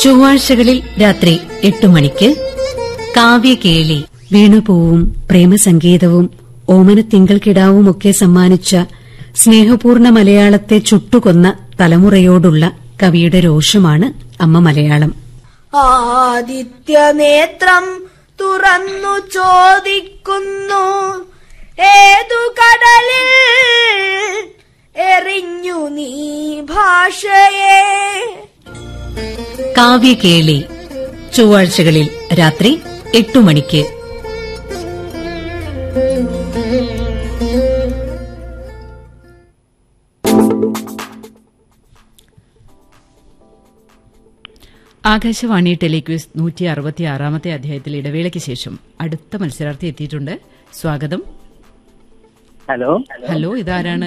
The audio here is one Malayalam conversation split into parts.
ചൊവ്വാഴ്ചകളിൽ രാത്രി എട്ടു മണിക്ക് കാവ്യകേളി വീണുപൂവും പ്രേമസംഗീതവും ഓമനത്തിങ്കൾ കിടാവുമൊക്കെ സമ്മാനിച്ച സ്നേഹപൂർണ മലയാളത്തെ ചുട്ടുകൊന്ന തലമുറയോടുള്ള കവിയുടെ രോഷമാണ് അമ്മ മലയാളം ആദിത്യനേത്രം തുറന്നു ചോദിക്കുന്നു ഏതു കടലിൽ എറിഞ്ഞു നീ ഭാഷയെ കാവ്യകേളി ചൊവ്വാഴ്ചകളിൽ രാത്രി എട്ടു മണിക്ക് ആകാശവാണി ടെലിക്വിസ് നൂറ്റി അറുപത്തി ആറാമത്തെ അധ്യായത്തിൽ ഇടവേളയ്ക്ക് ശേഷം അടുത്ത മത്സരാർത്ഥി എത്തിയിട്ടുണ്ട് സ്വാഗതം ഹലോ ഹലോ ഇതാരാണ്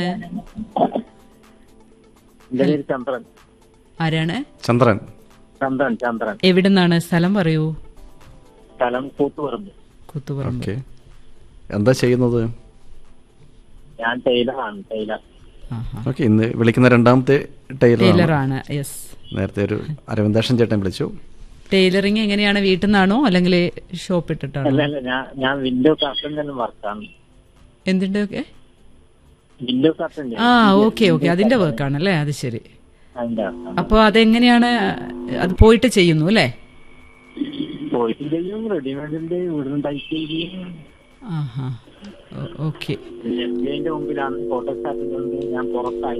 എന്റെ പേര് ചന്ദ്രൻ ആരാണ് ചന്ദ്രൻ ചന്ദ്രൻ ചന്ദ്രൻ എവിടുന്നാണ് സ്ഥലം പറയൂ സ്ഥലം കൂത്തുപറമ്പ് കുത്തുപറമ്പ് ഓക്കെ എന്താ ചെയ്യുന്നത് ഞാൻ ടൈലറാണ് ടൈലർ ആഹാ. ഓക്കെ ഇന്ന് വിളിക്കുന്ന രണ്ടാമത്തെ ടൈലറാണ് ടൈലറാണ് യെസ് നേരത്തെ ഒരു അരവിന്ദാഷൻ ചേട്ടൻ വിളിച്ചു ടൈലറിങ് എങ്ങനെയാണ് വീട്ടിൽ നിന്നാണോ അല്ലെങ്കിൽ ഷോപ്പ് അല്ല ഇട്ടിട്ടാണോ അല്ല ഞാൻ ഞാൻ വിൻഡോ കർട്ടൻ തന്നെ വർക്കാണ് എന്തിന്റെ ഒക്കെ വിൻഡോ കർട്ടൻ ആ ഓക്കെ ഓക്കെ അതിന്റെ വർക്കാണല്ലേ അത് ശരി അതിന്റെ വർക്കാണ്. അപ്പോൾ അതെങ്ങനെയാണ് അത് പോയിട്ട് ചെയ്യുന്നു അല്ലേ പോയിട്ട് ചെയ്യും റെഡിമെയ്ഡിന്റെ ഇവിടുന്ന് തയ്ക്കുകയും ചെയ്യും ആഹാ ഓക്കെ എഫ്ബിഐന്റെ മുമ്പിലാണ് ഫോട്ടോസ്റ്റാറ്റിന്റെ മുമ്പിൽ ഞാൻ പുറത്തായി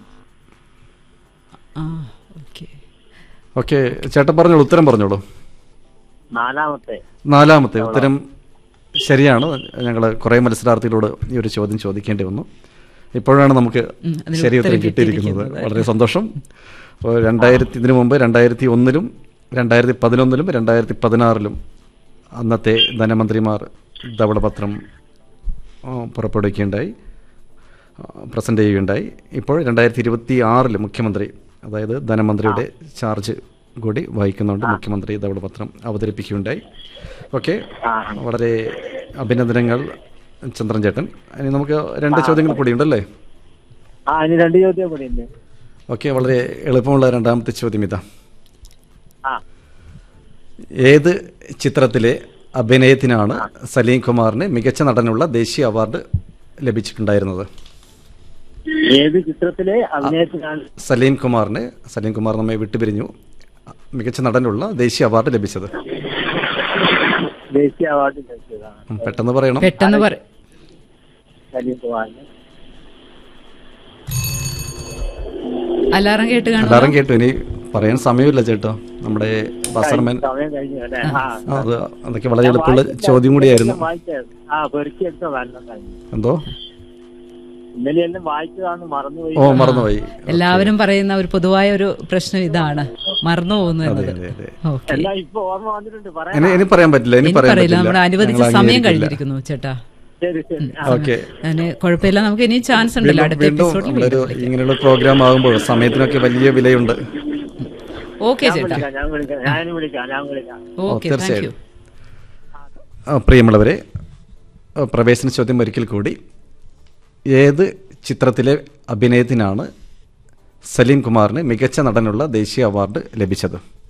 ആ ഓക്കെ ഓക്കെ ചേട്ടൻ പറഞ്ഞോളൂ ഉത്തരം പറഞ്ഞോളൂ നാലാമത്തെ നാലാമത്തെ ഉത്തരം ശരിയാണ് ഞങ്ങൾ കുറേ മത്സരാർത്ഥികളോട് ഈ ഒരു ചോദ്യം ചോദിക്കേണ്ടി വന്നു ഇപ്പോഴാണ് നമുക്ക് ഉം, അതിന് ശരി ഉത്തരം ഉത്തരം കിട്ടിയിരിക്കുന്നത് കിട്ടിയിരിക്കുന്നത്. വളരെ സന്തോഷം അപ്പോൾ രണ്ടായിരത്തി ഇതിനു മുമ്പ് രണ്ടായിരത്തി ഒന്നിലും രണ്ടായിരത്തി പതിനൊന്നിലും രണ്ടായിരത്തി പതിനാറിലും അന്നത്തെ ധനമന്ത്രിമാർ ധവളപത്രം ആ, പുറപ്പെടുവിക്കുകയുണ്ടായി പ്രസന്റ് ചെയ്യുകയുണ്ടായി ഇപ്പോൾ രണ്ടായിരത്തി ഇരുപത്തി ആറിൽ മുഖ്യമന്ത്രി അതായത് ധനമന്ത്രിയുടെ ചാർജ് കൂടി വഹിക്കുന്നുണ്ട് മുഖ്യമന്ത്രി ധവളപത്രം അവതരിപ്പിക്കുകയുണ്ടായി ഓക്കെ വളരെ അഭിനന്ദനങ്ങൾ ചന്ദ്രൻ ചേട്ടൻ ഇനി നമുക്ക് രണ്ട് ചോദ്യങ്ങൾ കൂടിയുണ്ടല്ലേ ആ ഇനി രണ്ട് ചോദ്യം കൂടി ഉണ്ട് ഓക്കെ വളരെ എളുപ്പമുള്ള രണ്ടാമത്തെ ചോദ്യം ഇതാ ആ ഏത് ചിത്രത്തിലെ അഭിനയത്തിനാണ് സലീം കുമാറിന് മികച്ച നടനുള്ള ദേശീയ അവാർഡ് ലഭിച്ചിട്ടുണ്ടായിരുന്നത് ഏത് ചിത്രത്തിലെ അഭിനയത്തിനാണ് സലീം കുമാറിന് സലീം കുമാർ നമ്മെ വിട്ടുപിരിഞ്ഞു മികച്ച നടനുള്ള ദേശീയ അവാർഡ് ലഭിച്ചത് ദേശീയ അവാർഡ് ലഭിച്ചതാണ് ഉം, പെട്ടെന്ന് പറയണം പെട്ടെന്ന് പറ സലീം കുമാറിന് അലാറം കേട്ട് കാണും എല്ലാവരും കേട്ടു ഇനി പറയാൻ സമയമില്ല ചേട്ടോ നമ്മുടെ ബസർമൻ സമയം കഴിഞ്ഞു അല്ലേ ആ ആ, അത് അതൊക്കെ വളരെ എളുപ്പമുള്ള ചോദ്യം കൂടിയായിരുന്നു വായിച്ചായിരുന്നു. ആ പെറുക്കി എടുത്ത നല്ലതായി എന്തോ ഇന്നലെ എല്ലാം വായിച്ചതാണ് മറന്നുപോയി ഓ മറന്നുപോയി എല്ലാവരും പറയുന്ന ഒരു പൊതുവായ ഒരു പ്രശ്നം ഇതാണ് മറന്നു പോകുന്നു അതെ എന്നത് അതെ അതെ ഓക്കെ എല്ലാം ഇപ്പൊ ഓർമ്മ വന്നിട്ടുണ്ട് പറയാം ഇനി ഇനി പറയാൻ പറ്റില്ല ഇനി ഇനി പറയാൻ പറയില്ല പറ്റില്ല നമ്മുടെ അനുവദിച്ച ഞങ്ങൾ സമയം അംഗീകരിക്കില്ല. കഴിഞ്ഞിരിക്കുന്നു ചേട്ടാ ശരി ശരി ആ, ഓക്കെ അതിന് കുഴപ്പമില്ല നമുക്ക് ഇനി ചാൻസ് ഉണ്ടല്ലോ അടുത്ത വീണ്ടും എപ്പിസോഡിൽ നമ്മളൊരു വീണ്ടും വിളിക്കാം. ഇങ്ങനെയുള്ള പ്രോഗ്രാം ആകുമ്പോൾ സമയത്തിനൊക്കെ വലിയ വിലയുണ്ട് ഓക്കെ ഞാൻ ചേട്ടാ വിളിക്കാം ഞാൻ വിളിക്കാം ഞാൻ വിളിക്കാം ഞാൻ വിളിക്കാം ഓക്കെ താങ്ക് യു തീർച്ചയായും ആ, പ്രിയമുള്ളവരെ ആ, പ്രവേശന ചോദ്യം ഒരിക്കൽ കൂടി ഏത് ചിത്രത്തിലെ അഭിനയത്തിനാണ് സലീം കുമാറിന് മികച്ച നടനുള്ള ദേശീയ അവാർഡ് ലഭിച്ചത്